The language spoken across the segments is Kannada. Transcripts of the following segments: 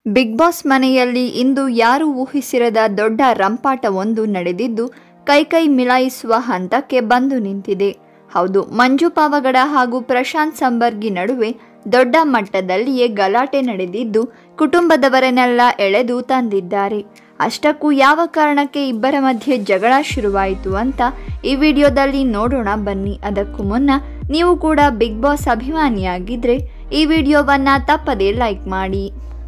ಬಿಗ್ ಬಾಸ್ ಮನೆಯಲ್ಲಿ ಇಂದು ಯಾರೂ ಊಹಿಸಿರದ ದೊಡ್ಡ ರಂಪಾಟವೊಂದು ನಡೆದಿದ್ದು ಕೈಕೈ ಮಿಲಾಯಿಸುವ ಹಂತಕ್ಕೆ ಬಂದು ನಿಂತಿದೆ ಹೌದು ಮಂಜು ಪಾವಗಡ ಹಾಗೂ ಪ್ರಶಾಂತ್ ಸಂಬರ್ಗಿ ನಡುವೆ ದೊಡ್ಡ ಮಟ್ಟದಲ್ಲಿಯೇ ಗಲಾಟೆ ನಡೆದಿದ್ದು ಕುಟುಂಬದವರನ್ನೆಲ್ಲ ಎಳೆದು ತಂದಿದ್ದಾರೆ ಅಷ್ಟಕ್ಕೂ ಯಾವ ಕಾರಣಕ್ಕೆ ಇಬ್ಬರ ಮಧ್ಯೆ ಜಗಳ ಶುರುವಾಯಿತು ಅಂತ ಈ ವಿಡಿಯೋದಲ್ಲಿ ನೋಡೋಣ ಬನ್ನಿ ಅದಕ್ಕೂ ಮುನ್ನ ನೀವು ಕೂಡ ಬಿಗ್ ಬಾಸ್ ಅಭಿಮಾನಿಯಾಗಿದ್ರೆ ಈ ವಿಡಿಯೋವನ್ನ ತಪ್ಪದೇ ಲೈಕ್ ಮಾಡಿ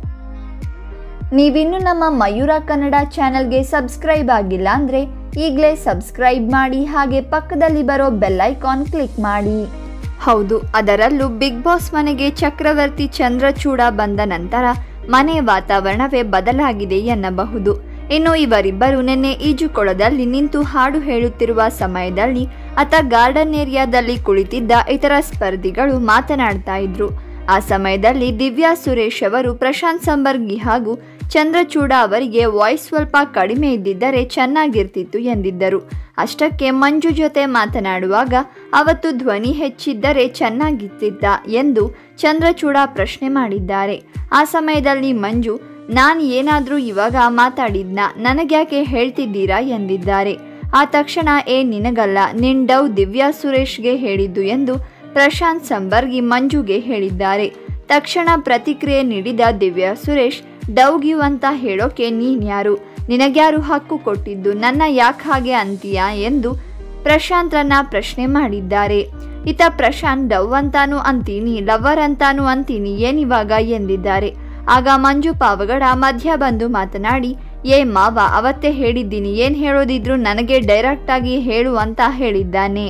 ನೀವಿನ್ನು ನಮ್ಮ ಮಯೂರ ಕನ್ನಡ ಚಾನೆಲ್ಗೆ ಸಬ್ಸ್ಕ್ರೈಬ್ ಆಗಿಲ್ಲ ಅಂದರೆ ಈಗಲೇ ಸಬ್ಸ್ಕ್ರೈಬ್ ಮಾಡಿ ಹಾಗೆ ಪಕ್ಕದಲ್ಲಿ ಬರೋ ಬೆಲ್ ಐಕಾನ್ ಕ್ಲಿಕ್ ಮಾಡಿ ಹೌದು ಅದರಲ್ಲೂ ಬಿಗ್ ಬಾಸ್ ಮನೆಗೆ ಚಕ್ರವರ್ತಿ ಚಂದ್ರಚೂಡ ಬಂದ ನಂತರ ಮನೆ ವಾತಾವರಣವೇ ಬದಲಾಗಿದೆ ಎನ್ನಬಹುದು ಇನ್ನು ಇವರಿಬ್ಬರು ನಿನ್ನೆ ಈಜುಕೊಳದಲ್ಲಿ ನಿಂತು ಹಾಡು ಹೇಳುತ್ತಿರುವ ಸಮಯದಲ್ಲಿ ಆತ ಗಾರ್ಡನ್ ಏರಿಯಾದಲ್ಲಿ ಕುಳಿತಿದ್ದ ಇತರ ಸ್ಪರ್ಧಿಗಳು ಮಾತನಾಡ್ತಾ ಇದ್ರು ಆ ಸಮಯದಲ್ಲಿ ದಿವ್ಯಾ ಸುರೇಶ್ ಅವರು ಪ್ರಶಾಂತ್ ಸಂಬರ್ಗಿ ಹಾಗೂ ಚಂದ್ರಚೂಡ ಅವರಿಗೆ ವಾಯ್ಸ್ ಸ್ವಲ್ಪ ಕಡಿಮೆ ಇದ್ದಿದ್ದರೆ ಚೆನ್ನಾಗಿರ್ತಿತ್ತು ಎಂದಿದ್ದರು ಅಷ್ಟಕ್ಕೆ ಮಂಜು ಜೊತೆ ಮಾತನಾಡುವಾಗ ಅವತ್ತು ಧ್ವನಿ ಹೆಚ್ಚಿದ್ದರೆ ಚೆನ್ನಾಗಿರ್ತಿತ್ತ ಎಂದು ಚಂದ್ರಚೂಡ ಪ್ರಶ್ನೆ ಮಾಡಿದ್ದಾರೆ ಆ ಸಮಯದಲ್ಲಿ ಮಂಜು ನಾನು ಏನಾದರೂ ಇವಾಗ ಮಾತಾಡಿದ್ನ ನನಗ್ಯಾಕೆ ಹೇಳ್ತಿದ್ದೀರಾ ಎಂದಿದ್ದಾರೆ ಆ ತಕ್ಷಣ ಏ ನಿನಗಲ್ಲ ನಿನ್ ಡವ್ ದಿವ್ಯಾ ಸುರೇಶ್ಗೆ ಹೇಳಿದ್ದು ಎಂದು ಪ್ರಶಾಂತ್ ಸಂಬರ್ಗಿ ಮಂಜುಗೆ ಹೇಳಿದ್ದಾರೆ ತಕ್ಷಣ ಪ್ರತಿಕ್ರಿಯೆ ನೀಡಿದ ದಿವ್ಯಾ ಸುರೇಶ್ ಡೌಗಿವ್ ಅಂತ ಹೇಳೋಕೆ ನೀನ್ಯಾರು ನಿನಗ್ಯಾರು ಹಕ್ಕು ಕೊಟ್ಟಿದ್ದು ನನ್ನ ಯಾಕೆ ಹಾಗೆ ಅಂತೀಯಾ ಎಂದು ಪ್ರಶಾಂತ್ರನ್ನ ಪ್ರಶ್ನೆ ಮಾಡಿದ್ದಾರೆ ಇತ ಪ್ರಶಾಂತ್ ಡವ್ ಅಂತಾನು ಅಂತೀನಿ ಲವರ್ ಅಂತಾನು ಅಂತೀನಿ ಏನಿವಾಗ ಎಂದಿದ್ದಾರೆ ಆಗ ಮಂಜು ಪಾವಗಡ ಮಧ್ಯ ಬಂದು ಮಾತನಾಡಿ ಏ ಮಾವ ಅವತ್ತೇ ಹೇಳಿದ್ದೀನಿ ಏನು ಹೇಳೋದಿದ್ರು ನನಗೆ ಡೈರೆಕ್ಟಾಗಿ ಹೇಳು ಅಂತ ಹೇಳಿದ್ದಾನೆ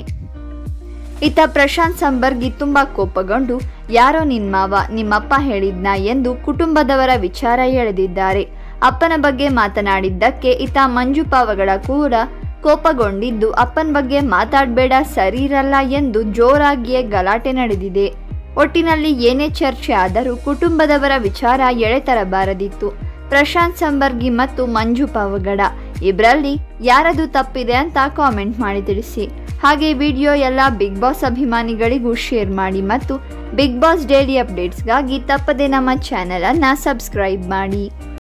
ಇತ ಪ್ರಶಾಂತ್ ಸಂಬರ್ಗಿ ತುಂಬಾ ಕೋಪಗೊಂಡು ಯಾರೋ ನಿನ್ ಮಾವ ನಿಮ್ಮಪ್ಪ ಹೇಳಿದ್ನ ಎಂದು ಕುಟುಂಬದವರ ವಿಚಾರ ಎಳೆದಿದ್ದಾರೆ ಅಪ್ಪನ ಬಗ್ಗೆ ಮಾತನಾಡಿದ್ದಕ್ಕೆ ಇತ ಮಂಜು ಪಾವಗಡ ಕೂಡ ಕೋಪಗೊಂಡಿದ್ದು ಅಪ್ಪನ ಬಗ್ಗೆ ಮಾತಾಡಬೇಡ ಸರಿ ಇರಲ್ಲ ಎಂದು ಜೋರಾಗಿಯೇ ಗಲಾಟೆ ನಡೆದಿದೆ ಒಟ್ಟಿನಲ್ಲಿ ಏನೇ ಚರ್ಚೆ ಆದರೂ ಕುಟುಂಬದವರ ವಿಚಾರ ಎಳೆತರಬಾರದಿತ್ತು ಪ್ರಶಾಂತ್ ಸಂಬರ್ಗಿ ಮತ್ತು ಮಂಜು ಪಾವಗಡ ಇಬ್ಬರಲ್ಲಿ ಯಾರದು ತಪ್ಪಿದೆ ಅಂತ ಕಾಮೆಂಟ್ ಮಾಡಿ ತಿಳಿಸಿ ಹಾಗೆ ವಿಡಿಯೋ ಎಲ್ಲ ಬಿಗ್ ಬಾಸ್ ಅಭಿಮಾನಿಗಳಿಗೂ ಶೇರ್ ಮಾಡಿ ಮತ್ತು ಬಿಗ್ ಬಾಸ್ ಡೈಲಿ ಅಪ್ಡೇಟ್ಸ್ಗಾಗಿ ತಪ್ಪದೆ ನಮ್ಮ ಚಾನಲನ್ನು ಸಬ್ಸ್ಕ್ರೈಬ್ ಮಾಡಿ